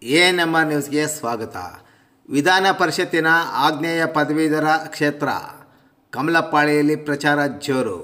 A number ನ್ಯೂಸ್ಗೆ ಸ್ವಾಗತ ವಿಧಾನ ಪರಿಷತ್ತಿನ ಆಗ್ನೇಯ ಪದವೀಧರ ಕ್ಷೇತ್ರ ಕಮಲಪಾಳಿಯಲ್ಲಿ ಪ್ರಚಾರ ಜೋರು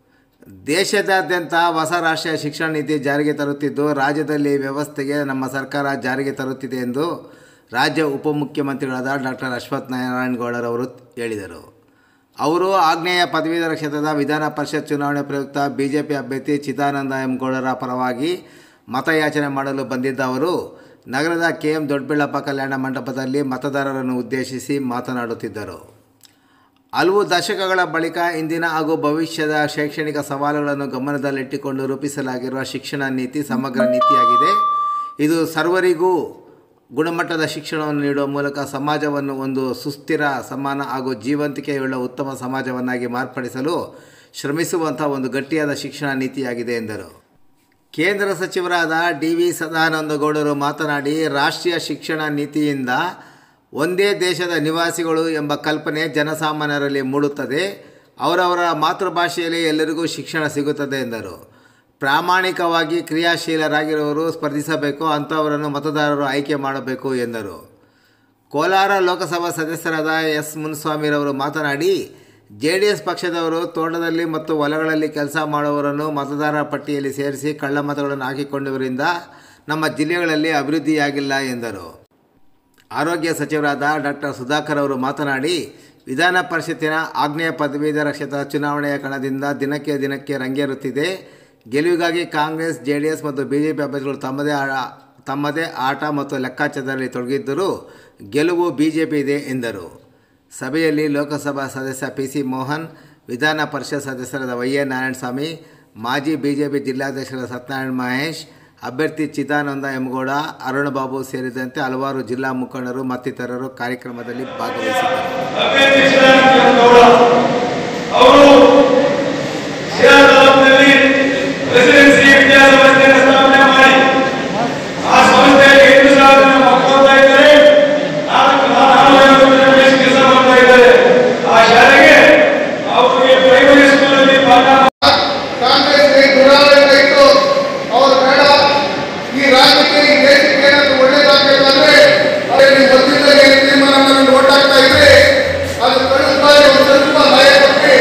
ದೇಶದಾದ್ಯಂತ ಹೊಸ ರಾಷ್ಟ್ರೀಯ ಶಿಕ್ಷಣ ನೀತಿ ಜಾರಿಗೆ ತರುತ್ತಿದ್ದು ರಾಜ್ಯದಲ್ಲಿ ವ್ಯವಸ್ಥೆಗೆ ನಮ್ಮ ಸರ್ಕಾರ ಜಾರಿಗೆ ತರುತ್ತಿದೆ ಎಂದು ರಾಜ್ಯ ಉಪಮುಖ್ಯಮಂತ್ರಿಗಳಾದ ಡಾಕ್ಟರ್ ಅಶ್ವಥ್ ನಾರಾಯಣಗೌಡರವರು ಹೇಳಿದರು ಅವರು ಆಗ್ನೇಯ ಪದವೀಧರ ಕ್ಷೇತ್ರದ ವಿಧಾನ ಪರಿಷತ್ ಚುನಾವಣೆ ಪ್ರಯುಕ್ತ ಬಿಜೆಪಿ ಅಭ್ಯರ್ಥಿ ಚಿದಾನಂದ ಎಂ ಗೌಡರ ಪರವಾಗಿ ಮತಯಾಚನೆ ಮಾಡಲು ಬಂದಿದ್ದ ಅವರು ನಗರದ ಕೆ ಎಂ ದೊಡ್ಡಬಳ್ಳಪ್ಪ ಕಲ್ಯಾಣ ಮಂಟಪದಲ್ಲಿ ಮತದಾರರನ್ನು ಉದ್ದೇಶಿಸಿ ಮಾತನಾಡುತ್ತಿದ್ದರು ಹಲವು ದಶಕಗಳ ಬಳಿಕ ಇಂದಿನ ಹಾಗೂ ಭವಿಷ್ಯದ ಶೈಕ್ಷಣಿಕ ಸವಾಲುಗಳನ್ನು ಗಮನದಲ್ಲಿಟ್ಟುಕೊಂಡು ರೂಪಿಸಲಾಗಿರುವ ಶಿಕ್ಷಣ ನೀತಿ ಸಮಗ್ರ ನೀತಿಯಾಗಿದೆ ಇದು ಸರ್ವರಿಗೂ ಗುಣಮಟ್ಟದ ಶಿಕ್ಷಣವನ್ನು ನೀಡುವ ಮೂಲಕ ಸಮಾಜವನ್ನು ಒಂದು ಸುಸ್ಥಿರ ಸಮಾನ ಹಾಗೂ ಜೀವಂತಿಕೆಯುಳ್ಳ ಉತ್ತಮ ಸಮಾಜವನ್ನಾಗಿ ಮಾರ್ಪಡಿಸಲು ಶ್ರಮಿಸುವಂಥ ಒಂದು ಗಟ್ಟಿಯಾದ ಶಿಕ್ಷಣ ನೀತಿಯಾಗಿದೆ ಎಂದರು ಕೇಂದ್ರ ಸಚಿವರಾದ ಡಿ ವಿ ಸದಾನಂದಗೌಡರು ಮಾತನಾಡಿ ರಾಷ್ಟ್ರೀಯ ಶಿಕ್ಷಣ ನೀತಿಯಿಂದ ಒಂದೇ ದೇಶದ ನಿವಾಸಿಗಳು ಎಂಬ ಕಲ್ಪನೆ ಜನಸಾಮಾನ್ಯರಲ್ಲಿ ಮೂಡುತ್ತದೆ ಅವರವರ ಮಾತೃಭಾಷೆಯಲ್ಲಿ ಎಲ್ಲರಿಗೂ ಶಿಕ್ಷಣ ಸಿಗುತ್ತದೆ ಎಂದರು ಪ್ರಾಮಾಣಿಕವಾಗಿ ಕ್ರಿಯಾಶೀಲರಾಗಿರುವವರು ಸ್ಪರ್ಧಿಸಬೇಕು ಅಂಥವರನ್ನು ಮತದಾರರು ಆಯ್ಕೆ ಮಾಡಬೇಕು ಎಂದರು ಕೋಲಾರ ಲೋಕಸಭಾ ಸದಸ್ಯರಾದ ಎಸ್ ಮುನ್ಸ್ವಾಮಿರವರು ಮಾತನಾಡಿ ಜೆ ಡಿ ಎಸ್ ಪಕ್ಷದವರು ತೋಟದಲ್ಲಿ ಮತ್ತು ಹೊಲಗಳಲ್ಲಿ ಕೆಲಸ ಮಾಡುವವರನ್ನು ಮತದಾರರ ಪಟ್ಟಿಯಲ್ಲಿ ಸೇರಿಸಿ ಕಳ್ಳ ಮತಗಳನ್ನು ಹಾಕಿಕೊಂಡವರಿಂದ ನಮ್ಮ ಜಿಲ್ಲೆಗಳಲ್ಲಿ ಅಭಿವೃದ್ಧಿಯಾಗಿಲ್ಲ ಎಂದರು ಆರೋಗ್ಯ ಸಚಿವರಾದ ಡಾಕ್ಟರ್ ಸುಧಾಕರ್ ಅವರು ಮಾತನಾಡಿ ವಿಧಾನ ಪರಿಷತ್ತಿನ ಆಗ್ನೇಯ ಪದವೀಧರ ಕ್ಷೇತ್ರ ಚುನಾವಣೆಯ ಕಣದಿಂದ ದಿನಕ್ಕೆ ದಿನಕ್ಕೆ ರಂಗೇರುತ್ತಿದೆ ಗೆಲುವಿಗಾಗಿ ಕಾಂಗ್ರೆಸ್ ಜೆ ಡಿ ಎಸ್ ಮತ್ತು ಬಿ ಜೆ ಪಿ ಅಭ್ಯರ್ಥಿಗಳು ತಮ್ಮದೇ ಆ- ತಮ್ಮದೇ ಆಟ ಮತ್ತು ಲೆಕ್ಕಾಚಾರದಲ್ಲಿ ತೊಡಗಿದ್ದರೂ ಗೆಲುವು ಬಿ ಜೆ ಪಿ ಇದೆ ಎಂದರು ಸಭೆಯಲ್ಲಿ ಲೋಕಸಭಾ ಸದಸ್ಯ ಪಿ ಸಿ ಮೋಹನ್ ವಿಧಾನ ಪರಿಷತ್ ಸದಸ್ಯರಾದ ವೈ ಎ ನಾರಾಯಣಸ್ವಾಮಿ ಮಾಜಿ ಬಿ ಜೆ ಪಿ ಜಿಲ್ಲಾಧ್ಯಕ್ಷರಾದ ಸತ್ಯನಾರಾಯಣ ಮಹೇಶ್ ಅಭ್ಯರ್ಥಿ ಚಿದಾನಂದ ಎಮ್ಗೌಡ ಅರುಣ್ ಬಾಬು ಸೇರಿದಂತೆ ಹಲವಾರು ಜಿಲ್ಲಾ ಮುಖಂಡರು ಮತ್ತಿತರರು ಕಾರ್ಯಕ್ರಮದಲ್ಲಿ ಭಾಗವಹಿಸಿದ್ದರು ಅಭ್ಯರ್ಥಿ ಶಿವರಾಮಗೌಡ ಅವರು ಶಿರಾ ತಾಲೂಕಿನಲ್ಲಿ ರೆಸಿಡೆನ್ಸಿ ವಿದ್ಯಾಸಂಸ್ಥೆಯನ್ನು ಸ್ಥಾಪನೆ ಮಾಡಿ ಆ ಸಂಸ್ಥೆಯಲ್ಲಿ ಎಂಟು ಸಾವಿರ ಜನ ಮಕ್ಕಳು ಓದ್ತಾ ಇದ್ದಾರೆ ನಾಲ್ಕು ನಾಲ್ಕು ಜನರು ಕೆಲಸ ಮಾಡ್ತಾ ಇದ್ದಾರೆ ಆ ಶಾಲೆಗೆ ಅವರಿಗೆ ಪ್ರೈಮರಿ ಸ್ಕೂಲಲ್ಲಿ ಪಾಠ ಕಾಂಗ್ರೆಸ್ಗೆ ದುರಾಡಳಿತ ಇತ್ತು ಅವರು ಬೇಡ ಈ ರಾಜ್ಯಕ್ಕೆ ಈ ದೇಶಕ್ಕೆ ಏನಾದ್ರು ಒಳ್ಳೇದಾಗಬೇಕಂದ್ರೆ ಅದೇ ನೀವು ಗೊತ್ತಿದ್ದಂಗೆ ಈ ತೀರ್ಮಾನವನ್ನು ಓಟ್ ಹಾಕ್ತಾ ಇದ್ರೆ ಅದು ಕಳೆದ ಬಾರಿ ಒಂದು ಸ್ವಲ್ಪ ಭಯ ಕೊಟ್ಟು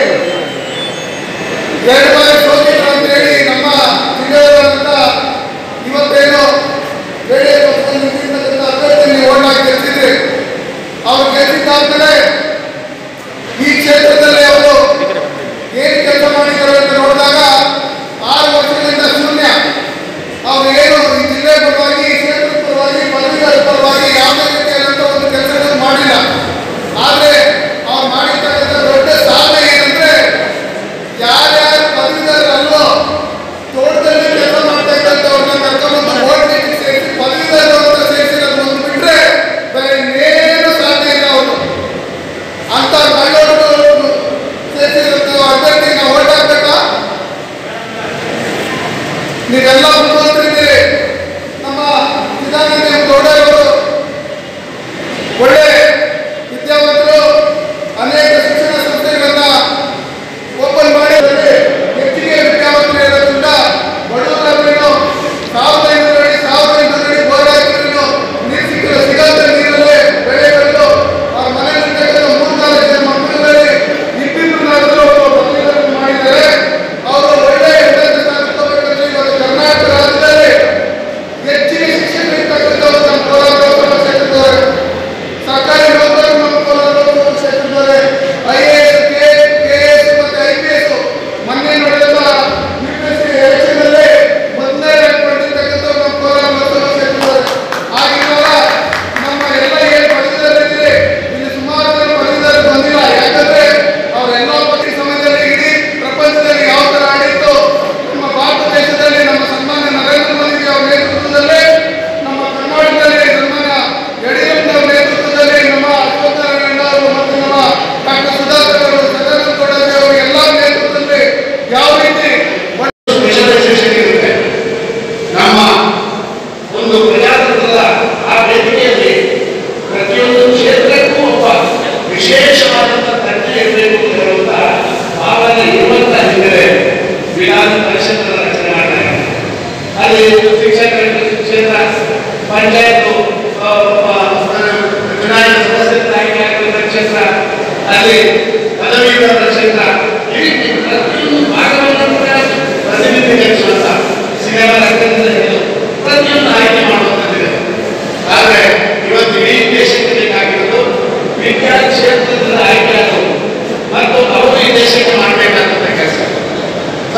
ಎರಡು ಬಾರಿ ಸೋತಿದ್ರು ಅಂತ ಹೇಳಿ ನಮ್ಮ ಜಿಲ್ಲೆಯವರಂತ ಇವತ್ತೇನು ಜೆಡಿಎಸ್ ಪಕ್ಷದಲ್ಲಿ ನಿಂತಿರ್ತಕ್ಕಂಥ ಅಭ್ಯರ್ಥಿ ನೀವು ಓಟ್ ಹಾಕಿ ಗೆಲ್ಸಿದ್ರೆ ಅವ್ರು ಗೆಲ್ಸಿದ್ದಾದ್ಮೇಲೆ ಈ ಕ್ಷೇತ್ರದಲ್ಲಿ ಅವರು ಏನು ಕೆಲಸ ಮಾಡಿದ್ದಾರೆ ಅಂತ ನೋಡಿದಾಗ ಆರು ವರ್ಷಗಳಿಂದ ಶೂನ್ಯ ಅವ್ರು ಏನು ಈ ಜಿಲ್ಲೆ ಪರವಾಗಿ ಈ ಕ್ಷೇತ್ರದ ಪರವಾಗಿ ಪದವೀಧರ ಪರವಾಗಿ ಯಾವುದೇ ರೀತಿಯಾದಂಥ ಒಂದು ಕೆಲಸಗಳನ್ನು ಮಾಡಿಲ್ಲ ಆದರೆ ಅವ್ರು ಮಾಡಿರ್ತಕ್ಕಂಥ ದೊಡ್ಡ ಸಾಧನೆ ಏನಂದ್ರೆ ಯಾರ್ಯಾರು ಪದವೀಧರರಲ್ಲ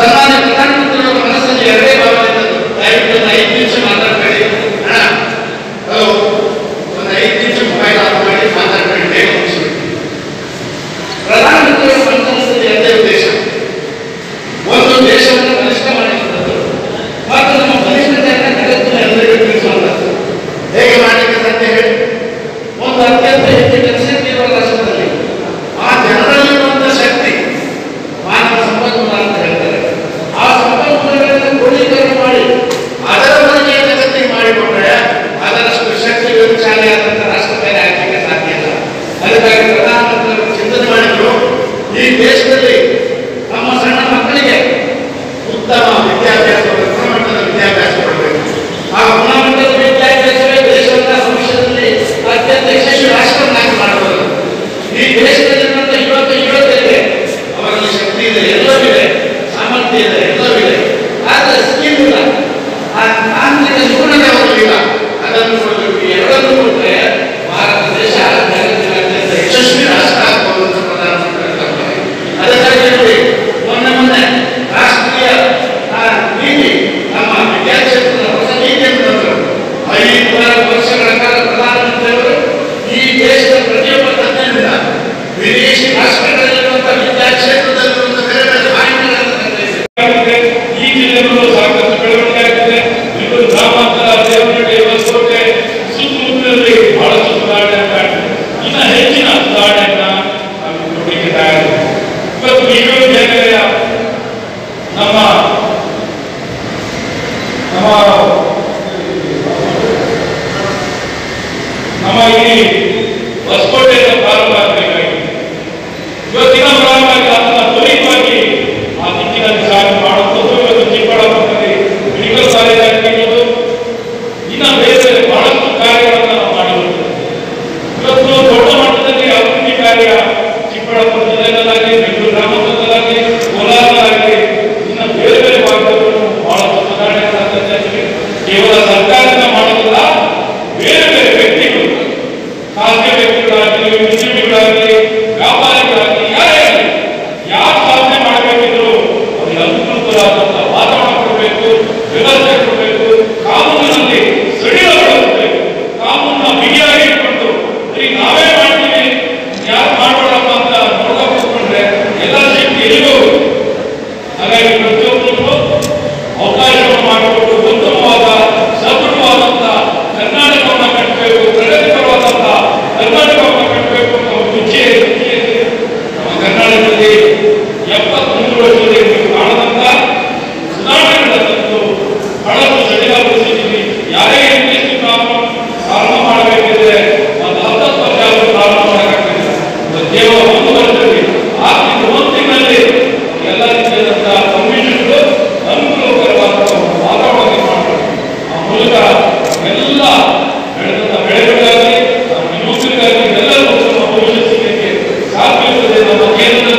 ಸನ್ಮಾನ್ಯ ಪ್ರಧಾನಮಂತ್ರಿಯವರ ಮನಸ್ಸಲ್ಲಿ ಎರಡೇ ಭಾವನೆ ಇದ್ದದ್ದು ದಯವಿಟ್ಟು ಒಂದು ಐದು ನಿಮಿಷ ಮಾತಾಡ್ಬೇಡಿ ಅಣ್ಣ ಹಲೋ ಒಂದು ಐದು ನಿಮಿಷ ಮೊಬೈಲ್ ಆಫ್ ಮಾಡಿ ಮಾತಾಡ್ಬೇಡಿ ಬೇಗ ಮುಗಿಸ್ಬಿಡಿ ಪ್ರಧಾನಮಂತ್ರಿಯವರ ಮನಸ್ಸಿನಲ್ಲಿ ಎರಡೇ ಉದ್ದೇಶ ಒಂದು ದೇಶವನ್ನು ಬಲಿಷ್ಠ ಮಾಡಿರುವಂಥದ್ದು ಮತ್ತು ನಮ್ಮ ಬಲಿಷ್ಠತೆಯನ್ನು ಜಗತ್ತಿನ ಎಲ್ಲರಿಗೂ ತಿಳಿಸುವಂಥದ್ದು ಹೇಗೆ ಮಾಡಲಿಕ್ಕೆ ಸಾಧ್ಯ ಹೇಳಿ ಒಂದು ಅತ್ಯಂತ ಹೆಚ್ಚು ಜನಶಕ್ತಿ ಇರುವ ರಾಷ್ಟ್ರದಲ್ಲಿ ಆ ಜನರಲ್ಲಿರುವಂಥ ಶಕ್ತಿ ಮಾನವ ಸಂಪನ್ಮೂಲ ಅಂತ ಹೇಳ್ತಾರೆ ಆ ಸಂಪನ್ಮೂಲಗಳನ್ನು ಕ್ರೋಢೀಕರಣ ಮಾಡಿ ಅದರ ಬಗ್ಗೆ ಜಗತ್ತಿಗೆ ಮಾಡಿಕೊಂಡ್ರೆ ಅದರಷ್ಟು ಶಕ್ತಿ ವಿಚಾರಿಯಾದಂಥ ರಾಷ್ಟ್ರ ಬೇರೆ ಆಗಲಿಕ್ಕೆ ಸಾಧ್ಯ ಇಲ್ಲ ಅದಕ್ಕಾಗಿ ಪ್ರಧಾನಮಂತ್ರಿಗಳು ಚಿಂತನೆ ಮಾಡಿದ್ರು ಈ ದೇಶದಲ್ಲಿ ನಮ್ಮ ಸಣ್ಣ ಮಕ್ಕಳಿಗೆ ಉತ್ತಮ ವಿದ್ಯಾಭ್ಯಾಸ ಗುಣಮಟ್ಟದ ವಿದ್ಯಾಭ್ಯಾಸ ಕೊಡಬೇಕು ಆ ಗುಣಮಟ್ಟದ ವಿದ್ಯಾಭ್ಯಾಸವೇ ದೇಶವನ್ನ ಭವಿಷ್ಯದಲ್ಲಿ ಅತ್ಯಂತ ಯಶಸ್ವಿ ರಾಷ್ಟ್ರವನ್ನಾಗಿ ಮಾಡಬಹುದು ಈ ದೇಶದಲ್ಲಿರುವಂತಹ ಯುವಕ ಯುವತಿಯರಿಗೆ ಅವರಲ್ಲಿ ಶಕ್ತಿ ಇದೆ ಎಲ್ಲವಿದೆ ಸಾಮರ್ಥ್ಯ ಇದೆ ಎಲ್ಲವಿದೆ ಆದರೆ ಸ್ಕಿಲ್ ಇಲ್ಲ ಆ ತಾಂತ್ರಿಕ ನಿಪುಣತೆ ಅವರಲ್ಲಿಲ್ಲ ಅದನ್ನು ಕೊಡಬೇಕು ಈ ಎರಡನ್ನು ಕೊಟ್ಟರೆ ಭಾರತ ದೇಶ ಜಗತ್ತಿನ ಅತ್ಯಂತ ಯಶಸ್ವಿ ರಾಷ್ಟ್ರ ಆಗಬಹುದು ಅಂತ ಪ್ರಧಾನಮಂತ್ರಿ ಹೇಳ್ತಾರೆ ಅದಕ್ಕಾಗಿ ನೋಡಿ ಮೊನ್ನೆ ಮೊನ್ನೆ ರಾಷ್ಟ್ರೀಯ ಆ, ನೀತಿ ನಮ್ಮ ವಿದ್ಯಾಕ್ಷೇತ್ರದ ಹೊಸ ನೀತಿಯನ್ನು ತಂದರು ಐದೂವರೆ ವರ್ಷಗಳ ಕಾಲ ಪ್ರಧಾನಮಂತ್ರಿಯವರು ಈ ದೇಶದ ಪ್ರತಿಯೊಬ್ಬ ತಜ್ಞರಿಂದ ವಿದೇಶಿ ರಾಷ್ಟ್ರಗಳಲ್ಲಿರುವಂತಹ ವಿದ್ಯಾಕ್ಷೇತ್ರದಲ್ಲಿರುವಂತಹ ಬೇರೆ ಬೇರೆ ಮಾಹಿತಿಗಳನ್ನು ಸಂಗ್ರಹಿಸಿ ಆಗಿದೆ. ಈ ಜಿಲ್ಲೆಗಳು ಸಾಕಷ್ಟು ಬೆಳವಣಿಗೆ ಆಗಿದೆ ಇದು ಗ್ರಾಮಾಂತರ ದೇವನಹಳ್ಳಿ ಹೊಸಕೋಟೆ ಸುತ್ತಮುತ್ತಲಲ್ಲಿ ಬಹಳಷ್ಟು ಸುಧಾರಣೆ ಆಗ್ತಾ ಇದೆ ಇನ್ನ ಹೆಚ್ಚಿನ ಸುಧಾರಣೆಯನ್ನ ನಾವು ನೋಡಲಿಕ್ಕೆ ತಯಾರಿದೆ ಇವತ್ತು ಈಗಲೂ ಬೇರೆ ನಮ್ಮ ನಮ್ಮ ನಮ್ಮ ಈ ಹೊಸಕೋಟೆಯಿಂದ ಪ್ರಾರಂಭ ಆಗಬೇಕಾಗಿದೆ ಇವತ್ತಿನ ಪ್ರಾರಂಭವಾಗಿ ಅದನ್ನ ತ್ವರಿತವಾಗಿ ಆ ದಿಕ್ಕಿನಲ್ಲಿ ಸಾಗಿ ಮಾಡುವುದು ಇವತ್ತು ಚಿಕ್ಕಬಳ್ಳಾಪುರದಲ್ಲಿ ಮೆಡಿಕಲ್ ಕಾಲೇಜ್ ಆಗಿರ್ಬೋದು ಇನ್ನ ಬೇರೆ ಬೇರೆ ಬಹಳಷ್ಟು ಕಾರ್ಯಗಳನ್ನು ನಾವು ಮಾಡಿರುತ್ತೇವೆ ಇವತ್ತು ದೊಡ್ಡ ಮಟ್ಟದಲ್ಲಿ ಅಭಿವೃದ್ಧಿ ಕಾರ್ಯ ಚಿಕ್ಕಬಳ್ಳಾಪುರ ಜಿಲ್ಲೆಯಲ್ಲಾಗಲಿ ಬೆಂಗಳೂರು ಗ್ರಾಮಾಂತರದಲ್ಲಾಗಲಿ ಕೋಲಾರದಲ್ಲಾಗಲಿ ಇನ್ನ ಬೇರೆ ಬೇರೆ ಭಾಗದಲ್ಲೂ ಬಹಳಷ್ಟು ಸುಧಾರಣೆ ಕೇವಲ ಸರ್ಕಾರದಿಂದ ಮಾಡೋದಿಲ್ಲ ಬೇರೆ ಬೇರೆ ವ್ಯಕ್ತಿಗಳು ಖಾಸಗಿ ವ್ಯಕ್ತಿಗಳಾಗಲಿ ಉದ್ಯಮಿಗಳಾಗಲಿ ವ್ಯಾಪಾರಿಗಳಾಗಲಿ ಯಾರೇ ಆಗಲಿ ಯಾರು ಸಾಧನೆ ಮಾಡಬೇಕಿದ್ರು ಅವರಿಗೆ ಅನುಕೂಲವಾದಂಥ ವಾತಾವರಣ ಕೊಡಬೇಕು ವ್ಯವಸ್ಥೆ ಕೊಡಬೇಕು ಕಾನೂನಿನಲ್ಲಿ ಸಡಿಲಗೊಳಿಸಬೇಕು ಕಾನೂನನ್ನ ಬಿಗಿಯಾಗಿ ಇಟ್ಕೊಂಡು ಬರೀ ನಾವೇ ಮಾಡ್ತೀವಿ ಯಾರು ಮಾಡಬೇಡಪ್ಪ ಅಂತ ನೋಡ್ತಾ ಕೂತ್ಕೊಂಡ್ರೆ ಎಲ್ಲ ಶಕ್ತಿ ಎಲ್ಲಿಗೂ ಹಾಗಾಗಿ ಪ್ರತಿಯೊಬ್ಬರಿಗೂ ಅವಕಾಶವನ್ನು ಮಾಡಿಕೊಟ್ಟು ಉತ್ತಮವಾದ ಸದೃಢವಾದಂಥ ಕರ್ನಾಟಕವನ್ನು ಕಟ್ಟಬೇಕು ಪ್ರಗತಿಪರವಾದಂಥ ಕರ್ನಾಟಕವನ್ನು ಕಟ್ಟಬೇಕು ಅನ್ನೋ ಒಂದು ಇಚ್ಛೆ ಇಚ್ಛೆ ಇದೆ. ನಮ್ಮ ಕರ್ನಾಟಕದಲ್ಲಿ ಎಪ್ಪತ್ಮೂರು ವರ್ಷದಲ್ಲಿ ನೀವು ಕಾಣದಂತ ಸುಧಾರಣೆಗಳನ್ನು ತಂದು ಬಹಳಷ್ಟು ಸಡಿಲಗೊಳಿಸಿದ್ದೀವಿ ಯಾರೇ ಇಂಡಸ್ಟ್ರಿ ಪ್ರಾರಂಭ ಪ್ರಾರಂಭ ಮಾಡಬೇಕಿದ್ರೆ ಒಂದು ಹತ್ತತ್ತು ವರ್ಷ ಆದರೂ ಪ್ರಾರಂಭ ಮಾಡೋಕ್ಕಾಗ್ತಿಲ್ಲ ಒಂದು ಕೇವಲ ಒಂದು ವರ್ಷದಲ್ಲಿ ಆ ತಿಂಗಳು ಒಂದು ತಿಂಗಳಲ್ಲಿ ಎಲ್ಲ ರೀತಿಯಾದಂತಹ ಕಮಿಷನ್ಗಳು ಅನುಕೂಲಕರವಾದ ಒಂದು ವಾತಾವರಣ ನಿರ್ಮಾಣ ಮಾಡಬೇಕು ಆ ಮೂಲಕ ಎಲ್ಲ ಬೆಳೆದಂತ ಬೆಳೆಗಳಿಗಾಗಲಿ ನಮ್ಮ ಯುವಕರಿಗಾಗಲಿ ಎಲ್ಲರಿಗೂ ಉತ್ತಮ ಭವಿಷ್ಯ ಸಿಗಲಿಕ್ಕೆ ಸಾಧ್ಯವಿರುತ್ತದೆ ನಮ್ಮ ಕೇಂದ್ರ